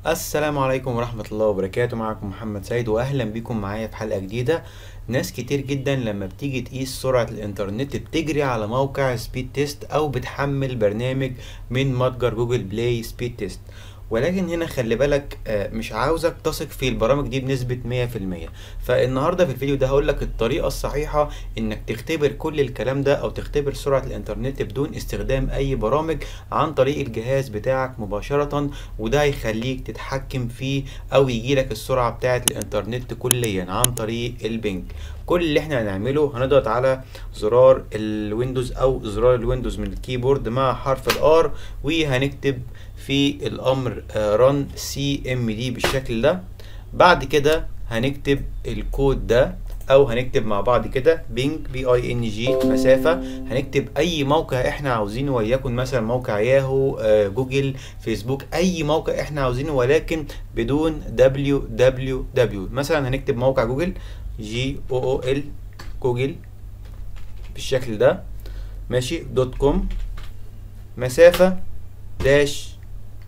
السلام عليكم ورحمة الله وبركاته معكم محمد سيد وأهلا بكم معايا في حلقة جديدة ناس كتير جدا لما بتيجي تقيس سرعة الإنترنت بتجري على موقع سبيد تيست أو بتحمل برنامج من متجر جوجل بلاي سبيد تيست ولكن هنا خلي بالك آه، مش عاوزك تثق في البرامج دي بنسبة مية في المية فالنهاردة في الفيديو ده هقولك الطريقة الصحيحة انك تختبر كل الكلام ده او تختبر سرعة الانترنت بدون استخدام اي برامج عن طريق الجهاز بتاعك مباشرة وده هيخليك تتحكم فيه او يجيلك السرعة بتاعة الانترنت كليا عن طريق البنج كل اللي احنا هنعمله هنضغط على زرار الويندوز او زرار الويندوز من الكيبورد مع حرف الار وهنكتب في الامر رن سي ام دي بالشكل ده بعد كده هنكتب الكود ده او هنكتب مع بعض كده بينج بي اي ان جي مسافه هنكتب اي موقع احنا عاوزينه وليكن مثلا موقع ياهو آه، جوجل فيسبوك اي موقع احنا عاوزينه ولكن بدون دبليو دبليو دبليو مثلا هنكتب موقع جوجل جي او او ال جوجل بالشكل ده ماشي دوت كوم مسافه داش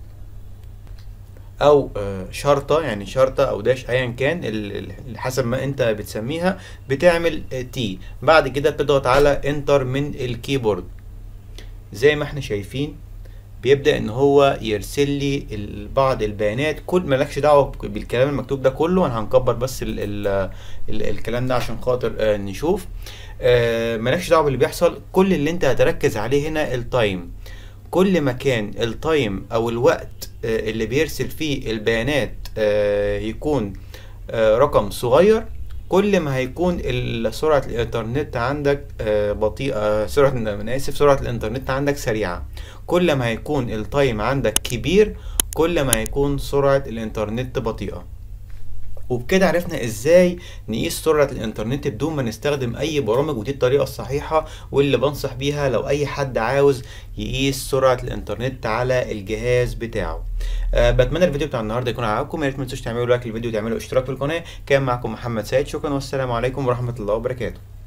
او آه، شرطه يعني شرطه او داش ايا كان ال- ال- حسب ما انت بتسميها بتعمل تي بعد كده بتضغط على انتر من الكيبورد زي ما احنا شايفين بيبدأ ان هو يرسل لي ال- بعض البيانات كل مالكش دعوة بالكلام المكتوب ده كله انا هنكبر بس ال ال ال الكلام ده عشان خاطر آه، نشوف آه، مالكش دعوة باللي بيحصل كل اللي انت هتركز عليه هنا التايم كل ما كان التايم او الوقت آه، اللي بيرسل فيه البيانات آه، يكون آه، رقم صغير كل ما هيكون ال- سرعة الإنترنت عندك آه، بطيئة سرعة أنا آسف سرعة الإنترنت عندك سريعة كل ما هيكون التايم عندك كبير كل ما هيكون سرعة الإنترنت بطيئة وبكده عرفنا ازاي نقيس سرعة الانترنت بدون ما نستخدم اي برامج ودي الطريقة الصحيحة واللي بنصح بيها لو اي حد عاوز يقيس سرعة الانترنت على الجهاز بتاعه أه بتمنى الفيديو بتاع النهارده يكون عجبكم يا ريت ما تنسوش تعملوا لايك للفيديو وتعملوا اشتراك في القناة كان معكم محمد سيد شكرا والسلام عليكم ورحمة الله وبركاته